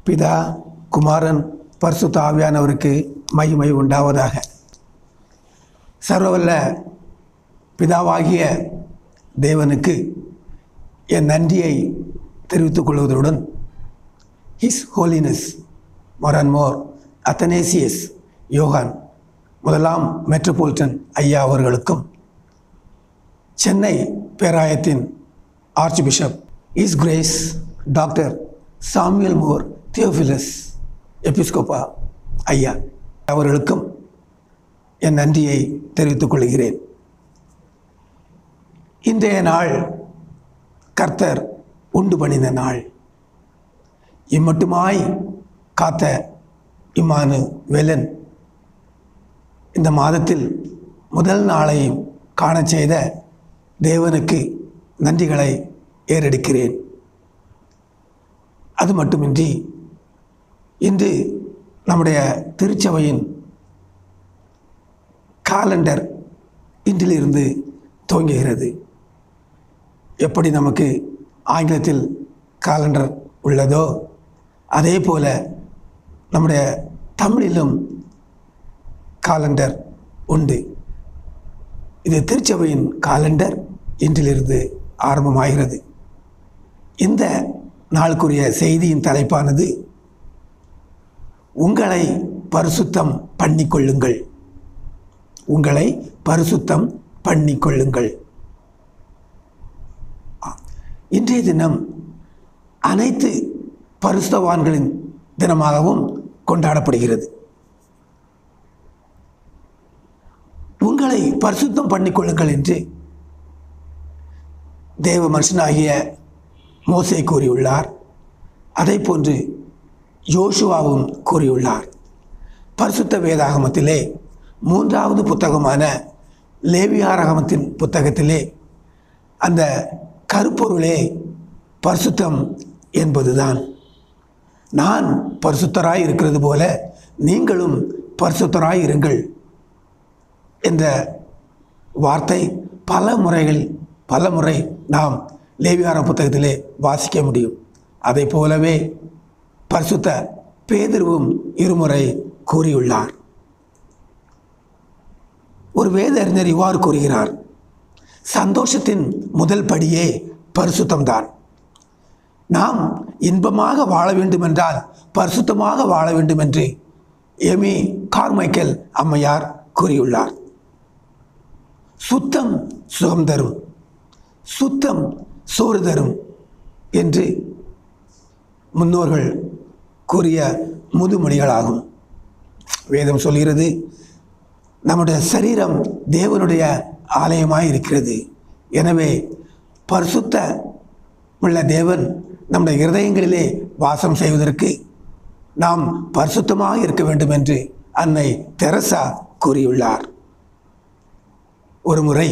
பிதா குமாரன் பரிசுத்த ஆவியானவருக்கு மகிமை உண்டாவதாக சர்வவல்ல பிதாவாகிய தேவனுக்கு என் நன்றியை தெரிவித்துக் கொள்வதுடன் his holiness Mor and Mor Athanasius Yohan முதலாம் மெட்ரோபாலிட்டன் ஐயா அவர்களுக்கும் சென்னை பேராயத்தின் archbishop his grace doctor Samuel Mor Theophilus Episcopa ஐயா அவர்களுக்கும் என் நன்றியை தெரிவித்துக் கொள்கிறேன் இன்றைய நாள் கர்த்தர் உண்டு பண்ணின நாள் இம்மட்டுமாய் காத்த இம்மானு வெலன் இந்த மாதத்தில் முதல் நாளையும் காணச் செய்த தேவனுக்கு நன்றிகளை ஏறெடுக்கிறேன் அது மட்டுமின்றி இன்று நம்முடைய திருச்சபையின் காலண்டர் இன்றிலிருந்து துவங்குகிறது எப்படி நமக்கு ஆங்கிலத்தில் காலண்டர் உள்ளதோ அதே போல நம்முடைய தமிழிலும் காலண்டர் உண்டு இது திருச்சபையின் காலண்டர் இன்றிலிருந்து ஆரம்பமாகிறது இந்த நாளுக்குரிய செய்தியின் தலைப்பானது உங்களை பரிசுத்தம் பண்ணிக்கொள்ளுங்கள் உங்களை பரிசுத்தம் பண்ணிக்கொள்ளுங்கள் இன்றைய தினம் அனைத்து பரிசுத்தவான்களின் தினமாகவும் கொண்டாடப்படுகிறது உங்களை பரிசுத்தம் பண்ணிக்கொள்ளுங்கள் என்று தேவ மனுஷனாகிய மோசே கூறியுள்ளார் அதே போன்று யோசுவாவும் கூறியுள்ளார் பரிசுத்த வேதாகமத்திலே மூன்றாவது புத்தகமான லேவியாரகமத்தின் புத்தகத்திலே அந்த கருப்பொருளே பரிசுத்தம் என்பதுதான் நான் பரிசுத்தராய் இருக்கிறது போல நீங்களும் பரிசுத்தராய் இருங்கள் என்ற வார்த்தை பல முறைகள் பல முறை நாம் லேவியார புத்தகத்திலே வாசிக்க முடியும் அதை போலவே பரிசுத்த பேதிருவும் இருமுறை கூறியுள்ளார் ஒரு வேத அறிஞர் இவ்வாறு கூறுகிறார் சந்தோஷத்தின் முதல் படியே பரிசுத்தம்தான் நாம் இன்பமாக வாழ வேண்டும் என்றால் பரிசுத்தமாக வாழ வேண்டும் என்று எமி கார்மைக்கேல் அம்மையார் கூறியுள்ளார் சுத்தம் சுகம் தரும் சுத்தம் சோறு தரும் என்று முன்னோர்கள் கூறிய முதுமொழிகளாகும் வேதம் சொல்கிறது நம்முடைய சரீரம் தேவனுடைய ஆலயமாய் இருக்கிறது எனவே பரிசுத்த உள்ள தேவன் நம்முடைய இருதயங்களிலே வாசம் செய்வதற்கு நாம் பரிசுத்தமாக இருக்க வேண்டும் என்று அன்னை தெரசா கூறியுள்ளார் ஒரு முறை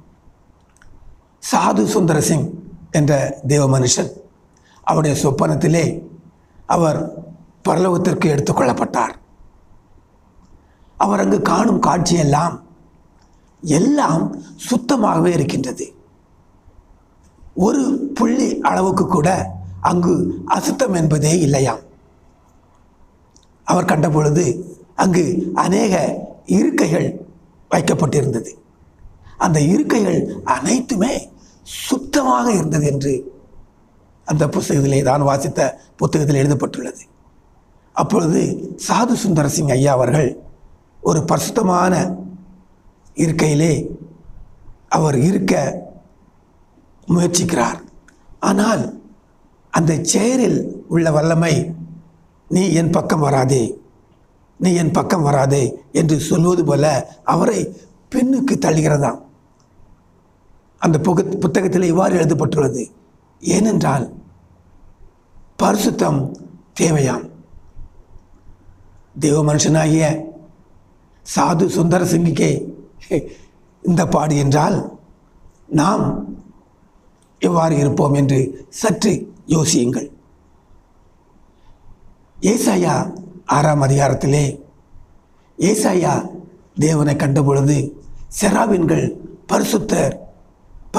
சாது சுந்தர சிங் என்ற தேவ மனுஷன் அவருடைய சொப்பனத்திலே அவர் பரலோகத்திற்கு எடுத்துக்கொள்ளப்பட்டார் அவர் அங்கு காணும் காட்சியெல்லாம் எல்லாம் சுத்தமாகவே இருக்கின்றது ஒரு புள்ளி அளவுக்கு கூட அங்கு அசுத்தம் என்பதே இல்லையாம் அவர் கண்ட பொழுது அங்கு அநேக இருக்கைகள் வைக்கப்பட்டிருந்தது அந்த இருக்கைகள் அனைத்துமே சுத்தமாக இருந்தது என்று அந்த புத்தகத்திலே தான் வாசித்த புத்தகத்தில் எழுதப்பட்டுள்ளது அப்பொழுது சாது சுந்தர சிங் ஐயா அவர்கள் ஒரு பரிசுத்தமான இருக்கையிலே அவர் இருக்க முயற்சிக்கிறார் ஆனால் அந்த சேரில் உள்ள வல்லமை நீ என் பக்கம் வராதே நீ என் பக்கம் வராதே என்று சொல்வது போல அவரை பின்னுக்கு தள்ளுகிறதாம் அந்த புக புத்தகத்தில் இவ்வாறு எழுதப்பட்டுள்ளது ஏனென்றால் பரிசுத்தம் தேவையாம் தேவ மனுஷனாகிய சாது சுந்தர சிங்கிக்கே இந்த பாடு என்றால் நாம் எவ்வாறு இருப்போம் என்று சற்று யோசியுங்கள் ஏசாயா ஆறாம் அதிகாரத்திலே ஏசாயா தேவனை கண்ட பொழுது செராவின்கள் பரிசுத்தர்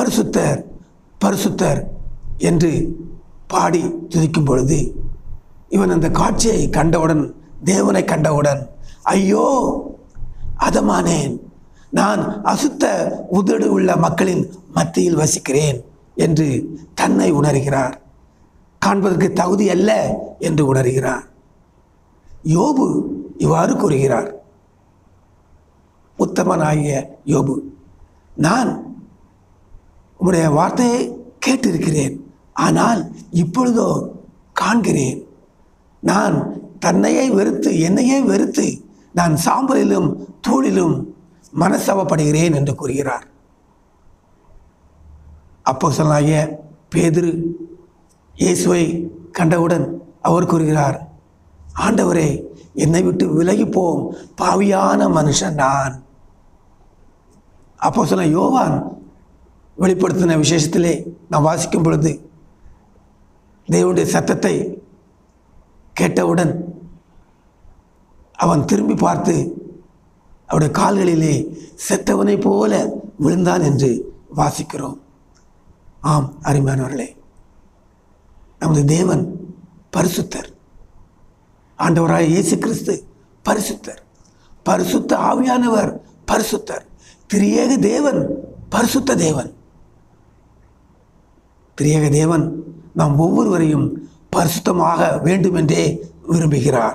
பரிசுத்தர் பரிசுத்தர் என்று பாடி துதிக்கும் பொழுது இவன் அந்த காட்சியை கண்டவுடன் தேவனை கண்டவுடன் ஐயோ அதமானேன் நான் அசுத்த உதடு உள்ள மக்களின் மத்தியில் வசிக்கிறேன் என்று தன்னை உணர்கிறார் காண்பதற்கு தகுதி அல்ல என்று உணர்கிறார் யோபு இவ்வாறு கூறுகிறார் உத்தமனாகிய யோபு நான் உம்முடைய வார்த்தையை கேட்டிருக்கிறேன் ஆனால் இப்பொழுதோ காண்கிறேன் நான் தன்னையே வெறுத்து என்னையே வெறுத்து நான் சாம்பலிலும் தூளிலும் மனசவப்படுகிறேன் என்று கூறுகிறார் அப்போ சொல்லாகிய பேதிரு இயேசுவை கண்டவுடன் அவர் கூறுகிறார் ஆண்டவரே என்னை விட்டு விலகி போம் பாவியான மனுஷன் நான் அப்போ சொன்ன யோவான் வெளிப்படுத்தின விசேஷத்திலே நான் வாசிக்கும் பொழுது தேவனுடைய சத்தத்தை கேட்டவுடன் அவன் திரும்பி பார்த்து அவருடைய கால்களிலே செத்தவனைப் போல விழுந்தான் என்று வாசிக்கிறோம் ஆம் அருமையானவர்களே நமது தேவன் பரிசுத்தர் ஆண்டவராയ இயேசு கிறிஸ்து பரிசுத்தர் பரிசுத்த ஆவியானவர் பரிசுத்தர் திரியேக தேவன் பரிசுத்த தேவன் திரியேக தேவன் நாம் ஒவ்வொருவரையும் பரிசுத்தமாக வேண்டும் என்றே விரும்புகிறார்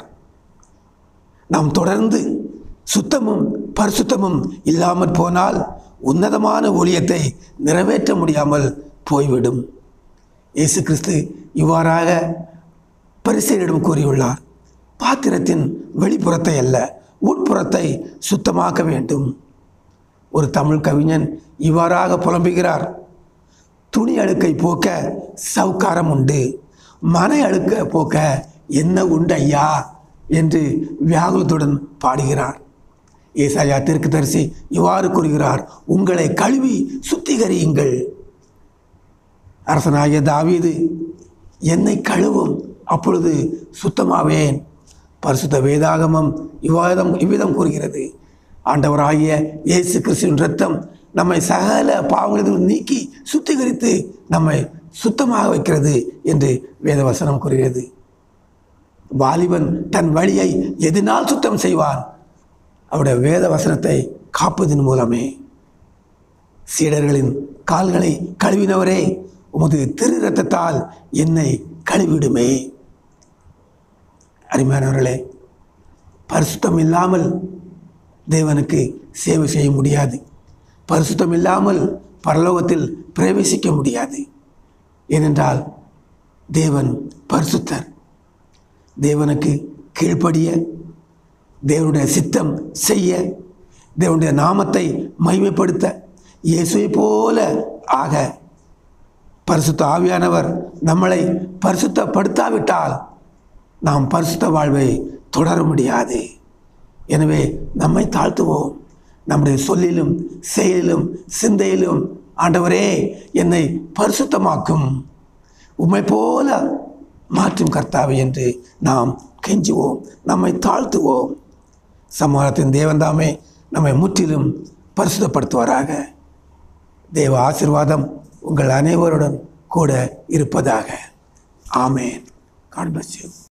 நாம் தொடர்ந்து சுத்தமும் பரிசுத்தமும் இல்லாமற் போனால் உன்னதமான ஊழியத்தை நிறைவேற்ற முடியாமல் போய்விடும் இயேசு கிறிஸ்து இவ்வாறாக பரிசெயரிடம் கூறியுள்ளார் பாத்திரத்தின் வெளிப்புறத்தை அல்ல உட்புறத்தை சுத்தமாக்க வேண்டும் ஒரு தமிழ் கவிஞன் இவ்வாறாக புலம்புகிறார் துணி அழுக்கை போக்க சவுக்காரம் உண்டு மன அழுக்க போக்க என்ன உண்டு ஐயா என்று வியாகுலத்துடன் பாடுகிறார் ஏசாயா தரிசி இவ்வாறு கூறுகிறார் உங்களை கழுவி சுத்திகரியுங்கள் அரசனாகிய தாவீது என்னை கழுவும் அப்பொழுது சுத்தமாவேன் பரிசுத்த வேதாகமம் இவ்வாதம் இவ்விதம் கூறுகிறது ஆண்டவராகிய இயேசு கிறிஸ்துவின் ரத்தம் நம்மை சகல பாவங்களிலிருந்து நீக்கி சுத்திகரித்து நம்மை சுத்தமாக வைக்கிறது என்று வேதவசனம் கூறுகிறது வாலிபன் தன் வழியை எதனால் சுத்தம் செய்வான் அவருடைய வேத வசனத்தை காப்பதன் மூலமே சீடர்களின் கால்களை கழுவினவரே உமது திரு ரத்தத்தால் என்னை கழுவிடுமே அருமையானவர்களே பரிசுத்தம் இல்லாமல் தேவனுக்கு சேவை செய்ய முடியாது பரிசுத்தம் இல்லாமல் பரலோகத்தில் பிரவேசிக்க முடியாது ஏனென்றால் தேவன் பரிசுத்தர் தேவனுக்கு கீழ்ப்படிய தேவனுடைய சித்தம் செய்ய தேவனுடைய நாமத்தை மகிமைப்படுத்த இயேசுவை போல ஆக பரிசுத்த ஆவியானவர் நம்மளை பரிசுத்தப்படுத்தாவிட்டால் நாம் பரிசுத்த வாழ்வை தொடர முடியாது எனவே நம்மை தாழ்த்துவோம் நம்முடைய சொல்லிலும் செயலிலும் சிந்தையிலும் ஆண்டவரே என்னை பரிசுத்தமாக்கும் உம்மை போல மாற்றும் கர்த்தாவை என்று நாம் கெஞ்சுவோம் நம்மை தாழ்த்துவோம் சமாளத்தின் தேவன்தாமே நம்மை முற்றிலும் பரிசுத்தப்படுத்துவாராக தேவ ஆசிர்வாதம் உங்கள் அனைவருடன் கூட இருப்பதாக ஆமேன் காட் bless you